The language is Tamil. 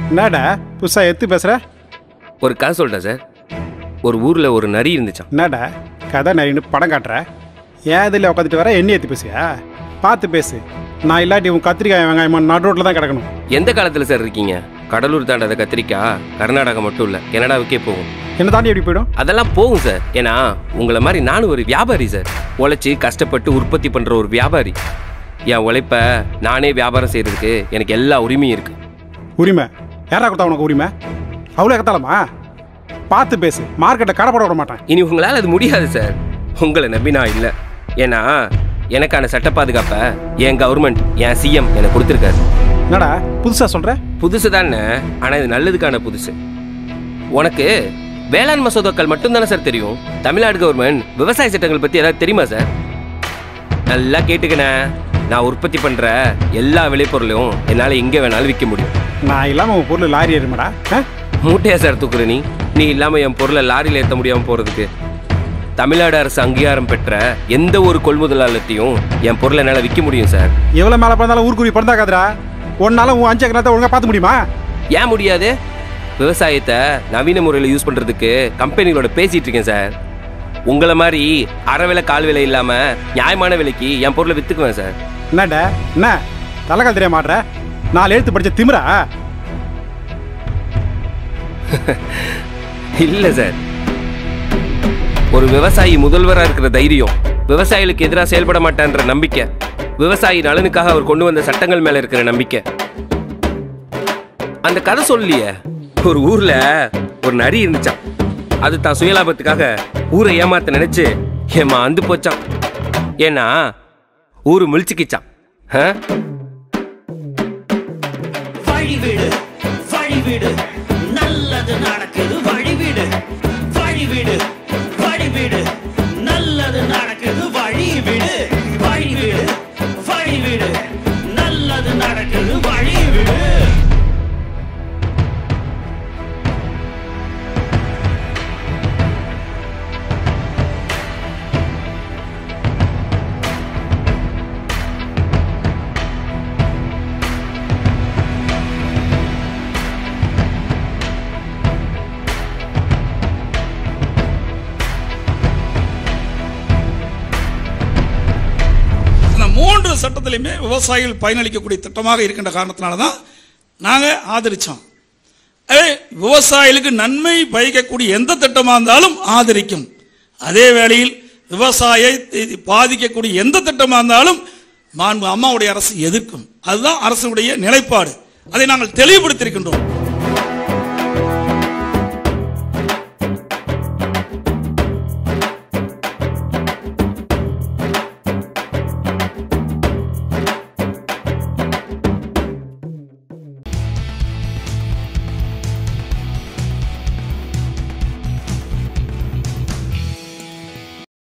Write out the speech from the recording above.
என்னடா புதுசா எத்து பேசுற ஒரு கதை சொல்லிட்டேன் சார் ஒரு ஊரில் ஒரு நரி இருந்துச்சான் என்னடா கதை நரின்னு படம் காட்டுற ஏன் இதில் உட்காந்துட்டு வர எண்ணி ஏற்றி பேசுயா பார்த்து பேசு நான் இல்லாட்டி உன் கத்திரிக்காய் வெங்காயமா நடு ரோட்டில் தான் கிடக்கணும் எந்த காலத்தில் சார் இருக்கீங்க கடலூர் தாண்டாத கத்திரிக்காய் கர்நாடகா மட்டும் இல்லை கனடாவுக்கே போகும் என்ன தாண்டி எப்படி போயிடும் அதெல்லாம் போகும் சார் ஏன்னா உங்களை மாதிரி நானும் ஒரு வியாபாரி சார் உழைச்சி கஷ்டப்பட்டு உற்பத்தி பண்ணுற ஒரு வியாபாரி என் உழைப்ப நானே வியாபாரம் செய்கிறதுக்கு எனக்கு எல்லா உரிமையும் இருக்குது உரிமை யாரா கொடுத்தா உனக்கு உரிமை அவ்வளோ கத்தாலமா பார்த்து பேசு மார்க்கெட்டை கடை போட விட மாட்டேன் இனி உங்களால் அது முடியாது சார் உங்களை நம்பி நான் இல்லை ஏன்னா எனக்கான சட்ட பாதுகாப்பை என் கவர்மெண்ட் என் சிஎம் எனக்கு கொடுத்துருக்காரு என்னடா புதுசாக சொல்கிற புதுசு தானே ஆனால் இது நல்லதுக்கான புதுசு உனக்கு வேளாண் மசோதாக்கள் மட்டும்தானே சார் தெரியும் தமிழ்நாடு கவர்மெண்ட் விவசாய சட்டங்கள் பற்றி ஏதாவது தெரியுமா சார் நல்லா கேட்டுக்கண்ணே நான் உற்பத்தி பண்ணுற எல்லா விளைபொருளையும் என்னால் எங்கே வேணாலும் விற்க முடியும் நான் இல்லாமல் உன் பொருள் லாரி ஏறுமாடா ஆ மூட்டையா சார் தூக்குற நீ நீ இல்லாமல் என் பொருளை லாரியில் ஏற்ற முடியாமல் போகிறதுக்கு தமிழ்நாடு அரசு அங்கீகாரம் பெற்ற எந்த ஒரு கொள்முதலாளத்தையும் என் பொருளை என்னால் விற்க முடியும் சார் எவ்வளோ மேலே பிறந்தாலும் ஊருக்குரிய பிறந்தாக்காதரா ஒன்னால உன் அஞ்சு ஏக்கரத்தை ஒழுங்காக பார்த்து முடியுமா ஏன் முடியாது விவசாயத்தை நவீன முறையில் யூஸ் பண்ணுறதுக்கு கம்பெனிகளோட பேசிட்டு இருக்கேன் சார் உங்களை மாதிரி அரை விலை கால் விலை இல்லாமல் நியாயமான விலைக்கு என் பொருளை விற்றுக்குவேன் சார் என்னடா என்ன தலைக்கால் தெரிய மாட்ற நாலு எழுத்து படிச்ச திமிரா இல்லை சார் ஒரு விவசாயி முதல்வராக இருக்கிற தைரியம் விவசாயிகளுக்கு எதிராக செயல்பட மாட்டான்ற நம்பிக்கை விவசாயி நலனுக்காக அவர் கொண்டு வந்த சட்டங்கள் மேல இருக்கிற நம்பிக்கை அந்த கதை சொல்லியே ஒரு ஊர்ல ஒரு நரி இருந்துச்சான் அது தான் சுயலாபத்துக்காக ஊரை ஏமாத்த நினைச்சு ஏமா அந்து போச்சான் ஏன்னா ஊரு முழிச்சுக்கிச்சான் ஆ? வழிவிடு வழிவிடு நல்லது நடக்குது வழிவிடு வழிவிடு வழிவிடு நல்லது நடக்குது வழிவிடு வழிவிடு வழிவிடு நல்லது நடக்குது வழிவிடு இந்த மூன்று சட்டத்திலையுமே விவசாயிகள் பயனளிக்கக்கூடிய திட்டமாக இருக்கின்ற காரணத்தினால தான் நாங்கள் ஆதரித்தோம் விவசாயிகளுக்கு நன்மை பயக்கக்கூடிய எந்த திட்டமாக இருந்தாலும் ஆதரிக்கும் அதே வேளையில் விவசாய பாதிக்கக்கூடிய எந்த திட்டமாக இருந்தாலும் மாண்பு அம்மாவுடைய அரசு எதிர்க்கும் அதுதான் அரசுடைய நிலைப்பாடு அதை நாங்கள் தெளிவுபடுத்தியிருக்கின்றோம்